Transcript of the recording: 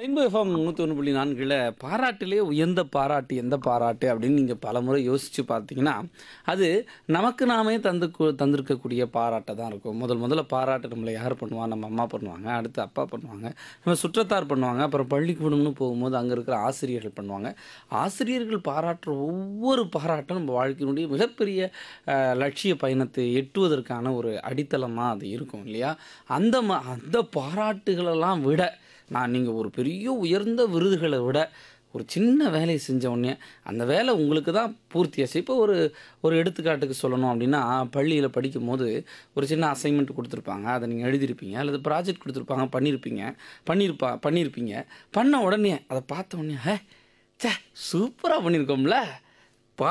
rainbow FM நூற்றி ஒன்று புள்ளி நான்கில் பாராட்டிலே உயர்ந்த பாராட்டு எந்த பாராட்டு அப்படின்னு நீங்கள் பலமுறை யோசித்து பார்த்தீங்கன்னா அது நமக்கு நாமே தந்து கு- தந்திருக்கக்கூடிய பாராட்டை தான் இருக்கும் முதல் முதல்ல பாராட்டு நம்மளை யார் பண்ணுவா நம்ம அம்மா பண்ணுவாங்க அடுத்து அப்பா பண்ணுவாங்க நம்ம சுற்றத்தார் பண்ணுவாங்க அப்புறம் பள்ளிக்கூடம்னு போகும்போது அங்கே இருக்கிற ஆசிரியர்கள் பண்ணுவாங்க ஆசிரியர்கள் பாராட்டுற ஒவ்வொரு பாராட்டும் நம்ம வாழ்க்கையினுடைய மிகப்பெரிய அஹ், லட்சிய பயணத்தை எட்டுவதற்கான ஒரு அடித்தளமாக அது இருக்கும் இல்லையா அந்த ம அந்த பாராட்டுகளெல்லாம் விட நான் நீங்கள் ஒரு பெரிய உயர்ந்த விருதுகளை விட ஒரு சின்ன வேலையை செஞ்ச உடனே அந்த வேலை உங்களுக்கு தான் பூர்த்தியாச்சு இப்போ ஒரு ஒரு எடுத்துக்காட்டுக்கு சொல்லணும் அப்படின்னா பள்ளியில் படிக்கும்போது ஒரு சின்ன அசைன்மெண்ட் கொடுத்துருப்பாங்க அதை நீங்கள் எழுதியிருப்பீங்க அல்லது ப்ராஜெக்ட் கொடுத்துருப்பாங்க பண்ணியிருப்பீங்க பண்ணியிருப்பா பண்ணியிருப்பீங்க பண்ண உடனே அதை பார்த்த உடனே ஹே சே சூப்பராக பண்ணியிருக்கோம்ல